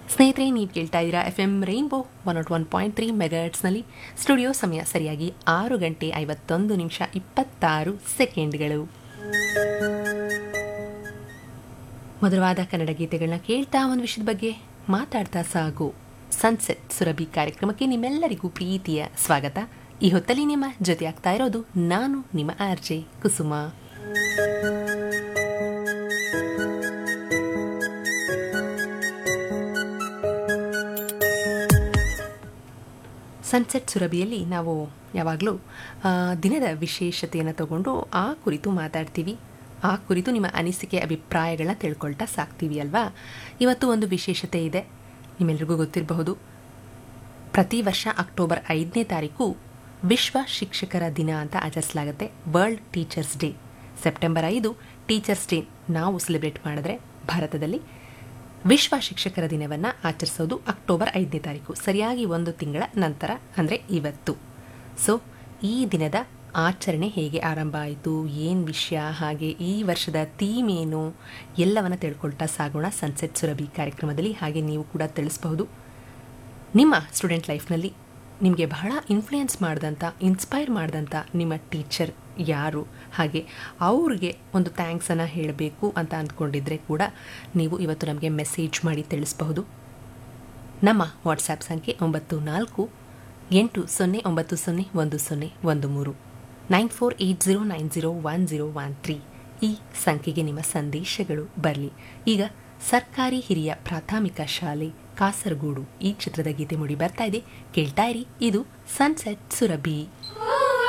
ಸ್ನೇಹಿತರೆ ನೀವು ಕೇಳ್ತಾ ಇದ್ದೀರಾ F M rainbow one naught one point three ಮೆಗಾಟ್ಸ್ನಲ್ಲಿ ಸ್ಟುಡಿಯೋ ಸಮಯ ಸರಿಯಾಗಿ ಆರು ಗಂಟೆ ಐವತ್ತೊಂದು ನಿಮಿಷ ಇಪ್ಪತ್ತಾರು ಸೆಕೆಂಡ್ಗಳು ಮಧುರವಾದ ಕನ್ನಡ ಗೀತೆಗಳನ್ನ ಕೇಳ್ತಾ ಒಂದು ವಿಷಯದ ಬಗ್ಗೆ ಮಾತಾಡ್ತಾ ಸಾಗು ಸನ್ಸೆಟ್ ಸುರಭಿ ಕಾರ್ಯಕ್ರಮಕ್ಕೆ ನಿಮ್ಮೆಲ್ಲರಿಗೂ ಪ್ರೀತಿಯ ಸ್ವಾಗತ ಈ ಹೊತ್ತಲ್ಲಿ ನಿಮ್ಮ ಜೊತೆ ಆಗ್ತಾ ಇರೋದು ನಾನು ನಿಮ್ಮ ಆರ್ಜೆ ಕುಸುಮ ಸನ್ಸೆಟ್ ಸುರಭಿಯಲ್ಲಿ ನಾವು ಯಾವಾಗಲೂ ಆ, ದಿನದ ವಿಶೇಷತೆಯನ್ನು ತಗೊಂಡು ಆ ಕುರಿತು ಮಾತಾಡ್ತೀವಿ ಆ ಕುರಿತು ನಿಮ್ಮ ಅನಿಸಿಕೆ ಅಭಿಪ್ರಾಯಗಳನ್ನ ತಿಳ್ಕೊಳ್ತಾ ಸಾಕ್ತೀವಿ ಅಲ್ವಾ ಇವತ್ತು ಒಂದು ವಿಶೇಷತೆ ಇದೆ ನಿಮ್ಮೆಲ್ರಿಗೂ ಗೊತ್ತಿರಬಹುದು ಪ್ರತಿ ವರ್ಷ ಅಕ್ಟೋಬರ್ ಐದನೇ ತಾರೀಕು ವಿಶ್ವ ಶಿಕ್ಷಕರ ದಿನ ಅಂತ ಆಚರಿಸಲಾಗುತ್ತೆ ವರ್ಲ್ಡ್ ಟೀಚರ್ಸ್ ಡೇ ಸೆಪ್ಟೆಂಬರ್ ಐದು ಟೀಚರ್ಸ್ ಡೇ ನಾವು ಸೆಲೆಬ್ರೇಟ್ ಮಾಡಿದ್ರೆ ಭಾರತದಲ್ಲಿ ವಿಶ್ವ ಶಿಕ್ಷಕರ ದಿನವನ್ನು ಆಚರಿಸೋದು ಅಕ್ಟೋಬರ್ ಐದನೇ ತಾರೀಕು ಸರಿಯಾಗಿ ಒಂದು ತಿಂಗಳ ನಂತರ ಅಂದರೆ ಇವತ್ತು ಸೊ ಈ ದಿನದ ಆಚರಣೆ ಹೇಗೆ ಆರಂಭ ಆಯಿತು ಏನು ವಿಷಯ ಹಾಗೆ ಈ ವರ್ಷದ ಥೀಮ್ ಏನು ಎಲ್ಲವನ್ನು ತಿಳ್ಕೊಳ್ತಾ ಸಾಗೋಣ ಸನ್ಸೆಟ್ ಸುರಭಿ ಕಾರ್ಯಕ್ರಮದಲ್ಲಿ ಹಾಗೆ ನೀವು ಕೂಡ ತಿಳಿಸಬಹುದು ನಿಮ್ಮ ಸ್ಟೂಡೆಂಟ್ ಲೈಫ್ನಲ್ಲಿ ನಿಮಗೆ ಬಹಳ ಇನ್ಫ್ಲುಯೆನ್ಸ್ ಮಾಡಿದಂಥ ಇನ್ಸ್ಪೈರ್ ಮಾಡಿದಂಥ ನಿಮ್ಮ ಟೀಚರ್ ಯಾರು ಹಾಗೆ ಅವ್ರಿಗೆ ಒಂದು ಥ್ಯಾಂಕ್ಸನ್ನು ಹೇಳಬೇಕು ಅಂತ ಅಂದ್ಕೊಂಡಿದ್ರೆ ಕೂಡ ನೀವು ಇವತ್ತು ನಮಗೆ ಮೆಸೇಜ್ ಮಾಡಿ ತಿಳಿಸಬಹುದು ನಮ್ಮ ವಾಟ್ಸ್ಯಾಪ್ ಸಂಖ್ಯೆ ಒಂಬತ್ತು ನಾಲ್ಕು ಎಂಟು ಸೊನ್ನೆ ಒಂಬತ್ತು ಸೊನ್ನೆ ಒಂದು ಸೊನ್ನೆ ಒಂದು ಮೂರು nine four eight zero nine zero one zero one three ಈ ಸಂಖ್ಯೆಗೆ ನಿಮ್ಮ ಸಂದೇಶಗಳು ಬರಲಿ ಈಗ ಸರ್ಕಾರಿ ಹಿರಿಯ ಪ್ರಾಥಮಿಕ ಶಾಲೆ ಕಾಸರಗೋಡು ಈ ಚಿತ್ರದ ಗೀತೆ ಮೂಡಿ ಬರ್ತಾ ಇದೆ ಕೇಳ್ತಾ ಇರಿ ಇದು ಸನ್ಸೆಟ್ ಸುರಭಿ